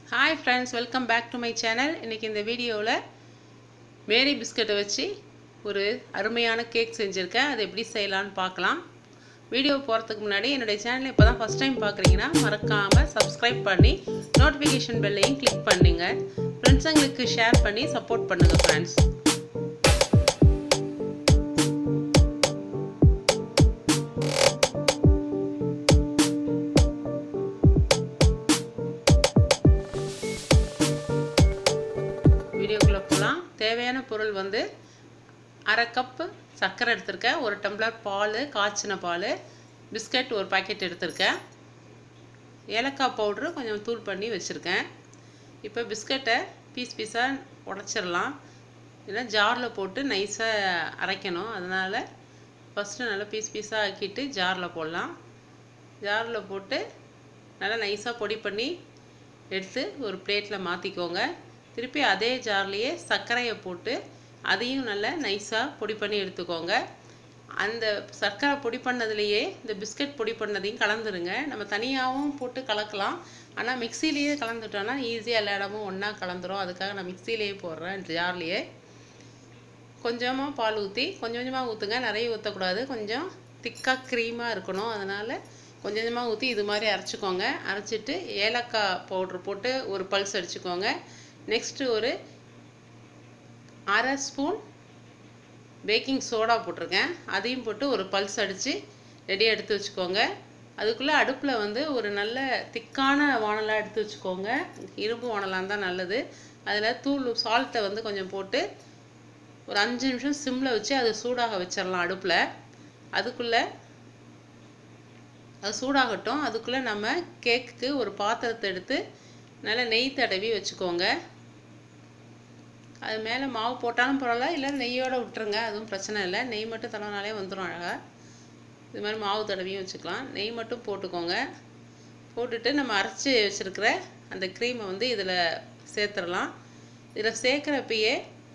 hi friends welcome back to my channel இன்றைக்கி இந்த வீடியோவில் மேரி பிஸ்கட்டை வச்சு ஒரு அருமையான கேக் செஞ்சுருக்கேன் அதை எப்படி செய்யலான்னு பார்க்கலாம் வீடியோ போகிறதுக்கு முன்னாடி என்னுடைய சேனலை இப்போ தான் ஃபஸ்ட் டைம் பார்க்குறீங்கன்னா மறக்காமல் சப்ஸ்கிரைப் பண்ணி நோட்டிஃபிகேஷன் பெல்லையும் கிளிக் பண்ணுங்க ஃப்ரெண்ட்ஸுங்களுக்கு ஷேர் பண்ணி சப்போர்ட் பண்ணுங்கள் ஃப்ரெண்ட்ஸ் வீடியோக்குள்ளே போகலாம் தேவையான பொருள் வந்து அரை கப்பு சர்க்கரை எடுத்திருக்கேன் ஒரு டம்ளர் பால் காய்ச்சின பால் பிஸ்கட் ஒரு பாக்கெட் எடுத்திருக்கேன் ஏலக்காய் பவுட்ரு கொஞ்சம் தூள் பண்ணி வச்சுருக்கேன் இப்போ பிஸ்கட்டை பீஸ் பீஸாக உடச்சிடலாம் இல்லை ஜாரில் போட்டு நைஸாக அரைக்கணும் அதனால் ஃபஸ்ட்டு நல்லா பீஸ் பீஸாக ஆக்கிட்டு ஜாரில் போடலாம் ஜாரில் போட்டு நல்லா நைஸாக பொடி பண்ணி எடுத்து ஒரு பிளேட்டில் மாற்றிக்கோங்க திருப்பி அதே ஜார்லேயே சர்க்கரையை போட்டு அதையும் நல்லா நைஸாக பொடி பண்ணி எடுத்துக்கோங்க அந்த சர்க்கரை பொடி பண்ணதுலேயே இந்த பிஸ்கட் பொடி பண்ணதையும் கலந்துருங்க நம்ம தனியாகவும் போட்டு கலக்கலாம் ஆனால் மிக்சிலேயே கலந்துட்டோன்னா ஈஸியாக எல்லா இடமும் ஒன்றா கலந்துரும் அதுக்காக நான் மிக்சிலேயே போடுறேன் ஜார்லேயே கொஞ்சமாக பால் ஊற்றி கொஞ்சம் கொஞ்சமாக ஊற்றுங்க நிறைய ஊற்றக்கூடாது கொஞ்சம் திக்காக க்ரீமாக இருக்கணும் அதனால் கொஞ்சம் கொஞ்சமாக ஊற்றி இது மாதிரி அரைச்சிக்கோங்க அரைச்சிட்டு ஏலக்காய் பவுட்ரு போட்டு ஒரு பல்ஸ் அடிச்சுக்கோங்க நெக்ஸ்ட்டு ஒரு அரை ஸ்பூன் பேக்கிங் சோடா போட்டிருக்கேன் அதையும் போட்டு ஒரு பல்ஸ் அடித்து ரெடியாக எடுத்து வச்சுக்கோங்க அதுக்குள்ளே அடுப்பில் வந்து ஒரு நல்ல திக்கான வானலாக எடுத்து வச்சுக்கோங்க இரும்பு வானலாக தான் நல்லது அதில் தூள் சால்ட்டை வந்து கொஞ்சம் போட்டு ஒரு அஞ்சு நிமிஷம் சிம்மில் வச்சு அதை சூடாக வச்சிடலாம் அடுப்பில் அதுக்குள்ளே அது சூடாகட்டும் அதுக்குள்ளே நம்ம கேக்குக்கு ஒரு பாத்திரத்தை எடுத்து நல்லா நெய் தடவி வச்சுக்கோங்க அது மேலே மாவு போட்டாலும் பரவாயில்ல இல்லை நெய்யோடு விட்டுருங்க அதுவும் பிரச்சனை இல்லை நெய் மட்டும் தடவினாலே வந்துடும் அழகாக இது மாதிரி மாவு தடவியும் வச்சுக்கலாம் நெய் மட்டும் போட்டுக்கோங்க போட்டுட்டு நம்ம அரைச்சி வச்சுருக்கிற அந்த க்ரீமை வந்து இதில் சேர்த்துடலாம் இதில் சேர்க்குறப்பயே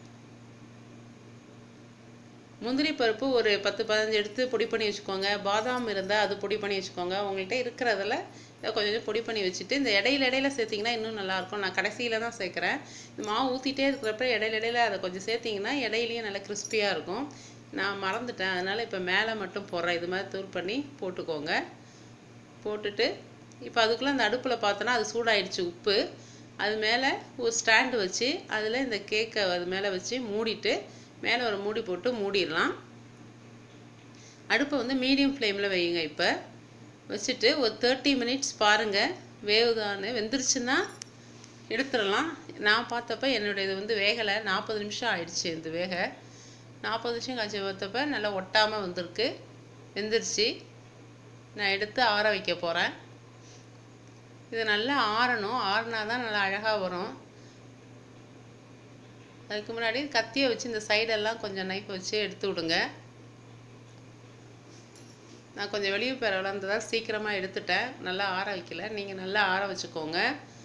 முந்திரி பருப்பு ஒரு பத்து பதினஞ்சு எடுத்து பொடி பண்ணி வச்சுக்கோங்க பாதாம் இருந்தால் அது பொடி பண்ணி வச்சுக்கோங்க உங்கள்கிட்ட இருக்கிறதில் இதை கொஞ்சம் கொஞ்சம் பொடி பண்ணி வச்சுட்டு இந்த இடையில இடையில சேர்த்திங்கன்னா இன்னும் நல்லாயிருக்கும் நான் கடைசியில் தான் சேர்க்குறேன் இந்த மாவு ஊற்றிட்டே இருக்கிறப்ப இடையில இடையில அதை கொஞ்சம் சேர்த்திங்கன்னா இடையிலையும் நல்லா கிறிஸ்பியாக இருக்கும் நான் மறந்துட்டேன் அதனால் இப்போ மேலே மட்டும் போடுறேன் இது மாதிரி தூள் பண்ணி போட்டுக்கோங்க போட்டுட்டு இப்போ அதுக்குள்ளே அந்த அடுப்பில் பார்த்தோன்னா அது சூடாயிடுச்சு உப்பு அது மேலே ஒரு ஸ்டாண்டு வச்சு அதில் இந்த கேக்கை அது மேலே வச்சு மூடிட்டு மேலே ஒரு மூடி போட்டு மூடிடலாம் அடுப்பை வந்து மீடியம் ஃப்ளேமில் வையுங்க இப்போ வச்சுட்டு ஒரு தேர்ட்டி மினிட்ஸ் பாருங்கள் வேவுதான்னு வெந்துருச்சுன்னா எடுத்துடலாம் நான் பார்த்தப்ப என்னுடைய இது வந்து வேகலை நாற்பது நிமிஷம் ஆயிடுச்சு இந்த வேக நாற்பது நிமிஷம் கழிச்சு பார்த்தப்ப நல்லா ஒட்டாமல் வந்திருக்கு வெந்துருச்சு நான் எடுத்து ஆற வைக்க போகிறேன் இது நல்லா ஆறணும் ஆறினா தான் நல்லா அழகாக வரும் அதுக்கு முன்னாடி கத்தியை வச்சு இந்த சைடெல்லாம் கொஞ்சம் நைஃப் வச்சு எடுத்து விடுங்க நான் கொஞ்சம் வெளியே போகிற விளாண்டதால் சீக்கிரமாக எடுத்துட்டேன் நல்லா ஆற வைக்கல நீங்கள் நல்லா ஆற வச்சுக்கோங்க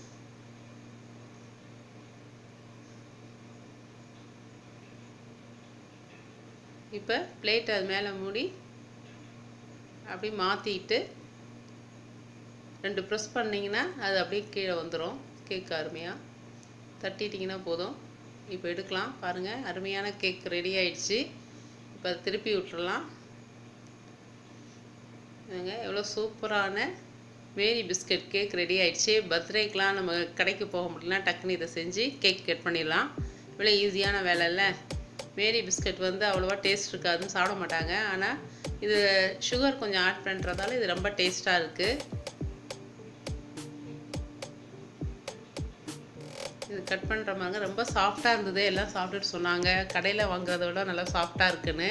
இப்போ பிளேட் அது மேலே மூடி அப்படி மாற்றிட்டு ரெண்டு ப்ரெஸ் பண்ணிங்கன்னா அது அப்படியே கீழே வந்துடும் கேக் அருமையாக தட்டிட்டிங்கன்னா போதும் இப்போ எடுக்கலாம் பாருங்கள் அருமையான கேக் ரெடி ஆயிடுச்சு இப்போ அதை திருப்பி விட்டுறலாம் எவ்வளோ சூப்பரான மேரி பிஸ்கட் கேக் ரெடி ஆயிடுச்சு பர்த்டேக்கெலாம் நம்ம கடைக்கு போக முடியலனா டக்குன்னு இதை செஞ்சு கேக் கட் பண்ணிடலாம் இவ்வளோ ஈஸியான வேலை இல்லை மேரி பிஸ்கட் வந்து அவ்வளோவா டேஸ்ட் இருக்காதுன்னு சாப்பிட மாட்டாங்க ஆனால் இது சுகர் கொஞ்சம் ஆட் பண்ணுறதால இது ரொம்ப டேஸ்ட்டாக இருக்குது இது கட் பண்ணுற மாதிரி ரொம்ப சாஃப்டாக இருந்தது எல்லாம் சாப்பிட்டுட்டு சொன்னாங்க கடையில் வாங்குறத விட நல்லா சாஃப்டாக இருக்குன்னு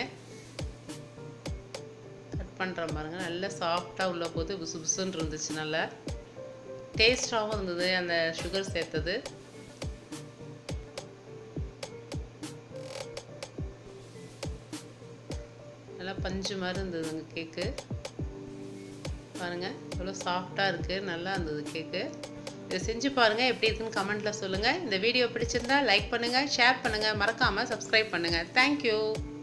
கட் பண்ணுற பாருங்க நல்லா சாஃப்டாக உள்ள போது புசு புசுன்னு இருந்துச்சு நல்லா டேஸ்டாகவும் இருந்தது அந்த சுகர் சேர்த்தது நல்லா பஞ்சு மாதிரி இருந்ததுங்க கேக்கு பாருங்கள் எவ்வளோ சாஃப்டாக இருக்குது நல்லா இருந்தது கேக்கு இதை செஞ்சு பாருங்கள் எப்படி இருக்குன்னு கமெண்ட்டில் சொல்லுங்கள் இந்த வீடியோ பிடிச்சிருந்தா லைக் பண்ணுங்கள் ஷேர் பண்ணுங்கள் மறக்காமல் சப்ஸ்கிரைப் பண்ணுங்கள் தேங்க்யூ